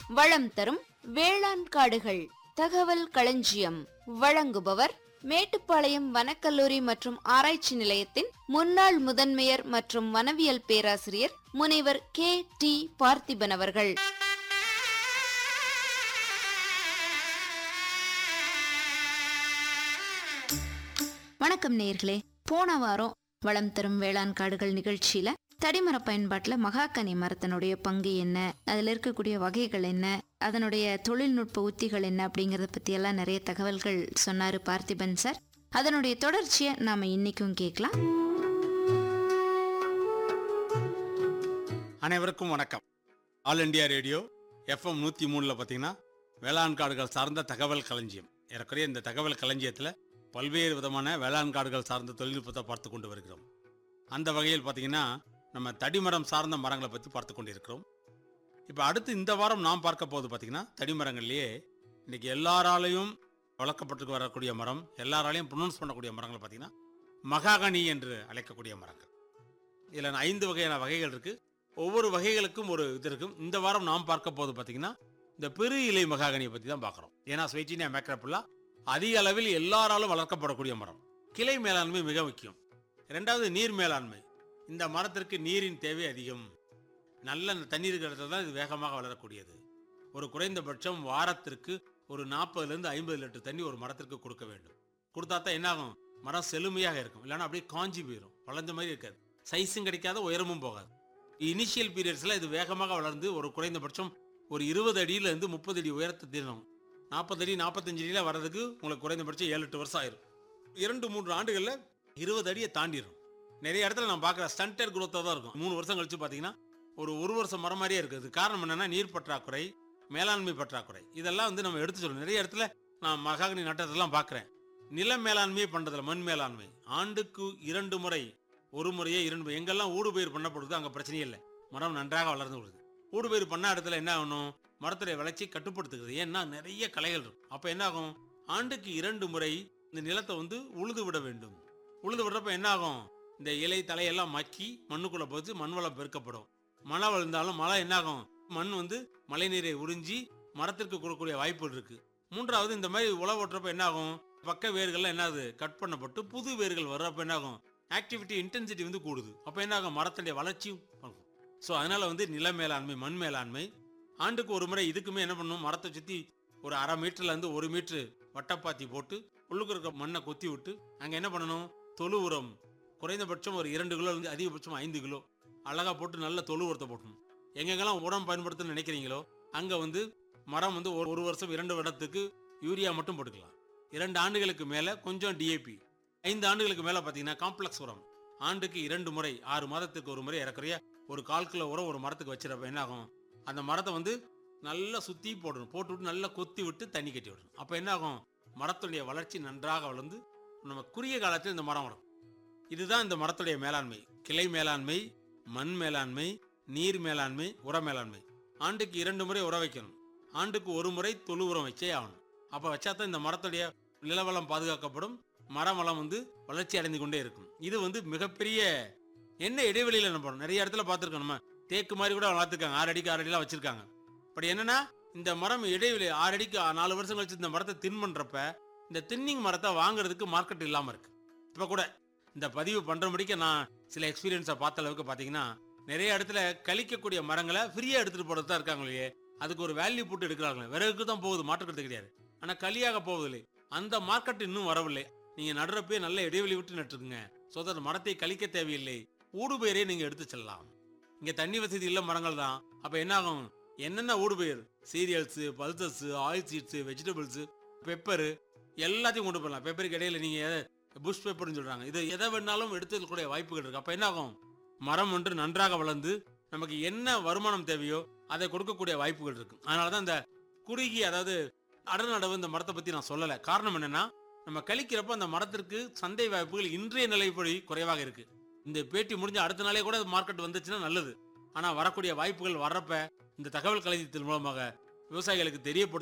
வளம் தரும் வேளாண் காடுகள் தகவல் களஞ்சியம் வழங்குபவர் மேட்டுப்பாளையம் வனக்கல்லூரி மற்றும் ஆராய்ச்சி நிலையத்தின் முன்னாள் முதன்மையர் மற்றும் வனவியல் பேராசிரியர் முனைவர் கே டி பார்த்திபன் அவர்கள் வணக்கம் நேயர்களே போன வாரம் வளம் தரும் வேளாண் காடுகள் நிகழ்ச்சியில தடிமர பயன்பாட்டுல மகாக்கனி மரத்தினுடைய பங்கு என்ன அதுல இருக்கக்கூடிய வகைகள் என்ன அதனுடைய தொழில்நுட்ப உத்திகள் என்ன அப்படிங்கறத பத்தி எல்லாம் நிறைய தகவல்கள் சொன்னாரு பார்த்திபன் சார் அதனுடைய தொடர்ச்சியை நாம இன்னைக்கும் கேட்கலாம் அனைவருக்கும் வணக்கம் ஆல் இண்டியா ரேடியோ எஃப்எம் நூற்றி மூணில் பார்த்தீங்கன்னா வேளாண் காடுகள் சார்ந்த தகவல் களஞ்சியம் ஏறக்குறைய இந்த தகவல் களஞ்சியத்தில் பல்வேறு விதமான வேளாண் காடுகள் சார்ந்த தொழில்நுட்பத்தை பார்த்து கொண்டு வருகிறோம் அந்த வகையில் பார்த்தீங்கன்னா நம்ம தடிமரம் சார்ந்த மரங்களை பற்றி பார்த்து கொண்டிருக்கிறோம் இப்போ அடுத்து இந்த வாரம் நாம் பார்க்க போது பார்த்தீங்கன்னா தடிமரங்கள்லேயே இன்னைக்கு எல்லாராலையும் வளர்க்கப்பட்டு வரக்கூடிய மரம் எல்லாராலையும் ப்ரொனவுன்ஸ் பண்ணக்கூடிய மரங்களை பார்த்தீங்கன்னா மகாகனி என்று அழைக்கக்கூடிய மரங்கள் இதில் ஐந்து வகையான வகைகள் இருக்கு ஒவ்வொரு வகைகளுக்கும் ஒரு இது இருக்கும் இந்த வாரம் நாம் பார்க்க போது பார்த்தீங்கன்னா இந்த பெரு இலை மகாகனியை பற்றி தான் பார்க்குறோம் ஏன்னா ஸ்வைட்டினியா மேக்ரப்புல்லா அதிக அளவில் எல்லாராலும் வளர்க்கப்படக்கூடிய மரம் கிளை மேலாண்மை மிக முக்கியம் ரெண்டாவது நீர் மேலாண்மை இந்த மரத்திற்கு நீரின் தேவை அதிகம் நல்ல தண்ணீர் இருக்கிற இடத்துல தான் இது வேகமாக வளரக்கூடியது ஒரு குறைந்தபட்சம் வாரத்திற்கு ஒரு நாற்பதுலேருந்து ஐம்பது லிட்டர் தண்ணி ஒரு மரத்திற்கு கொடுக்க வேண்டும் கொடுத்தா தான் என்னாகும் மரம் செழுமையாக இருக்கும் இல்லைன்னா அப்படியே காஞ்சி போயிடும் வளர்ந்த மாதிரி இருக்காது சைஸும் கிடைக்காத உயரமும் போகாது இனிஷியல் பீரியட்ஸில் இது வேகமாக வளர்ந்து ஒரு குறைந்தபட்சம் ஒரு இருபது அடியிலேருந்து முப்பது அடி உயரத்தை தீரணும் நாற்பது அடி நாற்பத்தஞ்சு அடியில் வர்றதுக்கு உங்களுக்கு குறைந்தபட்சம் ஏழு எட்டு வருஷம் ஆயிரும் இரண்டு மூன்று ஆண்டுகளில் இருபது அடியை தாண்டிடும் நிறைய இடத்துல நான் பார்க்குற ஸ்டண்டர் குரோத்தாக தான் இருக்கும் மூணு வருஷம் கழிச்சு பார்த்தீங்கன்னா ஒரு ஒரு வருஷம் மரம் மாதிரியே இருக்குது காரணம் என்னன்னா நீர் பற்றாக்குறை மேலாண்மை பற்றாக்குறை இதெல்லாம் வந்து நம்ம எடுத்து சொல்லணும் நிறைய இடத்துல நான் மகாகனி நட்டதெல்லாம் பார்க்குறேன் நில மேலாண்மையே பண்ணுறதில்ல மண் மேலாண்மை ஆண்டுக்கு இரண்டு முறை ஒரு முறையே இரண்டு முறை எங்கெல்லாம் ஊடுபயிர் பண்ணப்படுது அங்கே பிரச்சனையே இல்லை மரம் நன்றாக வளர்ந்து விடுது ஊடுபயிர் பண்ண இடத்துல என்ன ஆகணும் மரத்துடைய வளர்ச்சி கட்டுப்படுத்துகிறது ஏன்னா நிறைய களைகள் இருக்கும் அப்போ என்ன ஆகும் ஆண்டுக்கு இரண்டு முறை இந்த நிலத்தை வந்து உழுது விட வேண்டும் உழுது விடுறப்ப என்ன ஆகும் இந்த இலை தலையெல்லாம் மக்கி மண்ணுக்குள்ள போச்சு மண் வளம் பெருக்கப்படும் மழை விழுந்தாலும் மழை என்ன ஆகும் மண் வந்து மழை நீரை உறிஞ்சி மரத்திற்கு கொடுக்கக்கூடிய வாய்ப்புகள் இருக்கு மூன்றாவது இந்த மாதிரி உழவு ஓட்டுறப்ப என்ன ஆகும் பக்க வேர்கள்லாம் என்ன ஆகுது கட் பண்ணப்பட்டு புது வேர்கள் வர்றப்ப என்ன ஆகும் ஆக்டிவிட்டி இன்டென்சிட்டி வந்து கூடுது அப்போ என்ன ஆகும் மரத்துடைய வளர்ச்சியும் ஆகும் ஸோ அதனால வந்து நில மேலாண்மை மண் மேலாண்மை ஆண்டுக்கு ஒரு முறை இதுக்குமே என்ன பண்ணணும் மரத்தை சுற்றி ஒரு அரை மீட்டர்ல இருந்து ஒரு மீட்டர் வட்டப்பாத்தி போட்டு உள்ளுக்கு இருக்க மண்ணை கொத்தி விட்டு அங்கே என்ன பண்ணணும் தொழு உரம் குறைந்தபட்சம் ஒரு இரண்டு கிலோ இருந்து அதிகபட்சம் ஐந்து கிலோ அழகா போட்டு நல்ல தொழு உரத்தை போட்டணும் எங்கெங்கெல்லாம் உரம் பயன்படுத்தணும்னு நினைக்கிறீங்களோ அங்கே வந்து மரம் வந்து ஒரு ஒரு வருஷம் இரண்டு வருடத்துக்கு யூரியா மட்டும் போட்டுக்கலாம் இரண்டு ஆண்டுகளுக்கு மேலே கொஞ்சம் டிஏபி ஐந்து ஆண்டுகளுக்கு மேலே பார்த்தீங்கன்னா காம்ப்ளெக்ஸ் உரம் ஆண்டுக்கு இரண்டு முறை ஆறு மாதத்துக்கு ஒரு முறை இறக்குறைய ஒரு கால் கிலோ உரம் ஒரு மரத்துக்கு வச்சிருப்ப என்ன ஆகும் அந்த மரத்தை வந்து நல்லா சுற்றி போடணும் போட்டு விட்டு நல்லா கொத்தி விட்டு தண்ணி கட்டி விடணும் அப்போ என்ன ஆகும் மரத்துடைய வளர்ச்சி நன்றாக வளர்ந்து நம்ம குறுகிய காலத்தில் இந்த மரம் வரும் இதுதான் இந்த மரத்துடைய மேலாண்மை கிளை மேலாண்மை மண் மேலாண்மை நீர் மேலாண்மை உர மேலாண்மை ஆண்டுக்கு இரண்டு முறை உர வைக்கணும் ஆண்டுக்கு ஒரு முறை தொழு உரம் வச்சே ஆகணும் அப்போ வச்சா தான் இந்த மரத்துடைய நிலவளம் பாதுகாக்கப்படும் மரம் வளம் வந்து வளர்ச்சி அடைந்து கொண்டே இருக்கும் இது வந்து மிகப்பெரிய என்ன இடைவெளியில் நம்ம போறோம் நிறைய இடத்துல பார்த்துருக்கோம் நம்ம தேக்கு மாதிரி கூட வளர்த்துருக்காங்க ஆறு அடிக்கு ஆறு அடிலாம் வச்சிருக்காங்க பட் என்னன்னா இந்த மரம் இடைவெளி ஆறு அடிக்கு நாலு வருஷம் கழிச்சு இந்த மரத்தை தின் பண்றப்ப இந்த தின்னிங் மரத்தை வாங்குறதுக்கு மார்க்கெட் இல்லாம இருக்கு இப்ப கூட இந்த பதிவு பண்ற முடிக்க நான் சில எக்ஸ்பீரியன்ஸை பார்த்த அளவுக்கு பாத்தீங்கன்னா நிறைய இடத்துல கழிக்கக்கூடிய மரங்களை ஃப்ரீயா எடுத்துட்டு போறது தான் இருக்காங்க இல்லையே அதுக்கு ஒரு வேல்யூ போட்டு எடுக்கிறாங்களே விறகுக்கு தான் போகுது மாற்றுக்கிறது கிடையாது ஆனா களியாக போவதில்லை அந்த மார்க்கெட் இன்னும் வரவில்லை நீங்க நடுறப்பே நல்ல இடைவெளி விட்டு நட்டுருங்க ஸோ தட் மரத்தை கழிக்க தேவையில்லை ஊடுபயிரே நீங்க எடுத்து செல்லலாம் இங்க தண்ணி வசதி இல்ல மரங்கள் தான் அப்ப என்ன ஆகும் என்னென்ன ஊடுபயிர் cereals pulses oil seeds vegetables pepper எல்லாத்தையும் கொண்டு போகலாம் பெப்பருக்கு இடையில நீங்க புஷ் பெப்பர்னு சொல்றாங்க இது எதை வேணாலும் எடுத்துக்கூடிய வாய்ப்புகள் இருக்கு அப்ப என்ன ஆகும் மரம் ஒன்று நன்றாக வளர்ந்து நமக்கு என்ன வருமானம் தேவையோ அதை கொடுக்கக்கூடிய வாய்ப்புகள் இருக்கு அதனால தான் இந்த குறுகிய அதாவது அடநடவு இந்த மரத்தை பத்தி நான் சொல்லலை காரணம் என்னன்னா நம்ம கழிக்கிறப்ப அந்த மரத்திற்கு சந்தை வாய்ப்புகள் இன்றைய நிலைப்படி குறைவாக இருக்கு இந்த பேட்டி முடிஞ்ச அடுத்த நாளே கூட மார்க்கெட் வந்துச்சுன்னா நல்லது ஆனா வரக்கூடிய வாய்ப்புகள் வர்றப்ப இந்த தகவல் களஞ்சியத்தின் மூலமாக விவசாயிகளுக்கு தெரியப்படுத்த